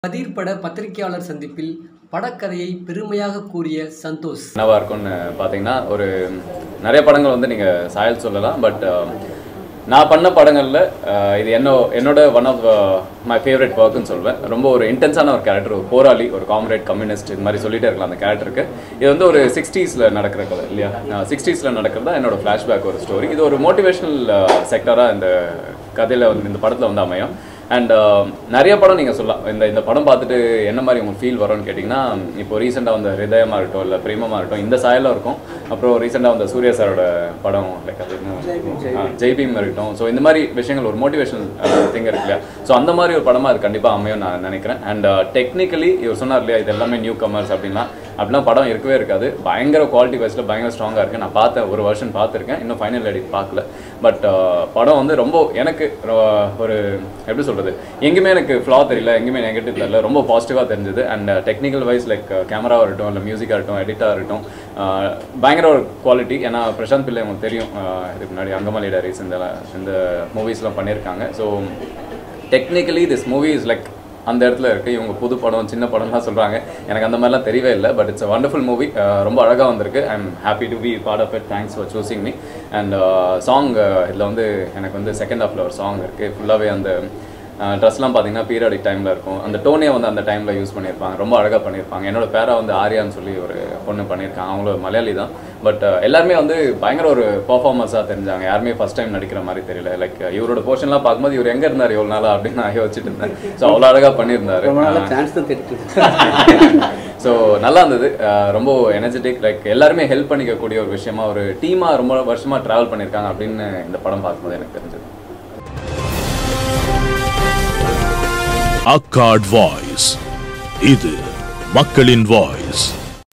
கதிர் பட பத்திரிகையாளர் சந்திப்பில் படக்கதையை பெருமையாக கூறிய சந்தோஷ் என்னவா இருக்கும்னு பார்த்தீங்கன்னா ஒரு நிறைய படங்கள் வந்து நீங்கள் சாயல் சொல்லலாம் பட் நான் பண்ண படங்களில் இது என்ன என்னோட ஒன் ஆஃப் மை ஃபேவரட் ஒர்க்குன்னு சொல்வேன் ரொம்ப ஒரு இன்டென்ஸான ஒரு கேரக்டர் ஒரு போராளி ஒரு காம்ரேட் கம்யூனிஸ்ட் இது மாதிரி சொல்லிட்டே இருக்கலாம் அந்த கேரக்டருக்கு இது வந்து ஒரு சிக்ஸ்டீஸில் நடக்கிற கதை இல்லையா சிக்ஸ்டீஸில் நடக்கிறதா என்னோட ஃப்ளாஷ்பேக் ஒரு ஸ்டோரி இது ஒரு மோட்டிவேஷனல் செக்டராக இந்த கதையில் வந்து இந்த படத்தில் வந்து அமையும் அண்ட் நிறைய படம் நீங்கள் சொல்லலாம் இந்த இந்த படம் பார்த்துட்டு என்ன மாதிரி உங்களுக்கு ஃபீல் வரும்னு கேட்டிங்கன்னா இப்போ ரீசெண்டாக வந்த ஹிருதயமாக இருக்கட்டும் இல்லை பிரேமமாக இருக்கட்டும் இந்த சாயலாக இருக்கும் அப்புறம் ரீசெண்டாக வந்த சூர்யா சாரோட படம் லைக் அது என்ன ஜெய்பீம் இருக்கட்டும் ஸோ இந்த மாதிரி விஷயங்கள் ஒரு மோட்டிவேஷனல் திங் இருக்கு இல்லையா ஸோ அந்த மாதிரி ஒரு படமாக அது கண்டிப்பாக அமையும் நான் நினைக்கிறேன் அண்ட் டெக்னிக்கலி இவர் சொன்னார் இல்லையா இது எல்லாமே நியூ கமர்ஸ் அப்படின்னா அப்படிலாம் படம் இருக்கவே இருக்காது பயங்கர குவாலிட்டி வைஸில் பயங்கர ஸ்ட்ராங்காக இருக்குது நான் பார்த்தேன் ஒரு வருஷன் பார்த்துருக்கேன் இன்னும் ஃபைனல் எடிட் பார்க்கல பட் படம் வந்து ரொம்ப எனக்கு ரொ- ஒரு எப்படி சொல்கிறது எங்கேயுமே எனக்கு ஃப்ளா தெரியல எங்கேயுமே நெகட்டிவ் தெரியல ரொம்ப பாசிட்டிவாக தெரிஞ்சது அண்ட் டெக்னிக்கல் வைஸ் லைக் கேமராவாக இருக்கட்டும் இல்லை மியூசிக்காக இருக்கட்டும் எடிட்டாக இருக்கட்டும் ஆஹ் பயங்கர ஒரு குவாலிட்டி ஏன்னா பிரசாந்த் பிள்ளை உங்களுக்கு தெரியும் ஆஹ் இதுக்கு முன்னாடி அங்கமலி டைரிஸ் இந்த இந்த மூவிஸ்லாம் பண்ணியிருக்காங்க so technically this movie is like அந்த இடத்துல இருக்குது இவங்க புது படம் சின்ன படம்லாம் சொல்கிறாங்க எனக்கு அந்த மாதிரிலாம் தெரியவே இல்லை பட் இட்ஸ் வண்டர்ஃபுல் மூவி ரொம்ப அழகாக வந்திருக்கு I am happy to be part of it thanks for choosing me and song இதில் வந்து எனக்கு வந்து செகண்ட் ஹாஃபில் ஒரு சாங் இருக்குது ஃபுல்லாகவே அந்த ட்ரெஸ்லாம் பார்த்தீங்கன்னா பீரியாடிக் டைமில் இருக்கும் அந்த டோனே வந்து அந்த டைமில் யூஸ் பண்ணியிருப்பாங்க ரொம்ப அழகாக பண்ணியிருப்பாங்க என்னோட பேரா வந்து ஆர்யான்னு சொல்லி ஒரு பொண்ணு பண்ணியிருக்காங்க அவங்களும் மலையாளி தான் பட் எல்லாருமே வந்து பயங்கர ஒரு பர்ஃபார்மன்ஸாக தெரிஞ்சாங்க யாருமே ஃபர்ஸ்ட் டைம் நடிக்கிற மாதிரி தெரியல லைக் இவரோட போர்ஷன்லாம் பார்க்கும்போது இவர் எங்கே இருந்தார் எவ்வளோ நாளா அப்படின்னு நான் யோசிச்சுட்டு இருந்தேன் ஸோ அவ்வளோ அழகாக பண்ணியிருந்தாரு ரொம்ப நாளா சான்ஸ் தான் தெரிவித்து ஸோ நல்லா இருந்தது அஹ் ரொம்ப எனர்ஜெட்டிக் லைக் எல்லாருமே ஹெல்ப் பண்ணிக்கக்கூடிய ஒரு விஷயமா ஒரு டீமாக ரொம்ப வருஷமாக ட்ராவல் பண்ணியிருக்காங்க அப்படின்னு இந்த படம் பார்க்கும்போது எனக்கு தெரிஞ்சது அக்காட் வாய்ஸ் இது மக்களின் வாய்ஸ்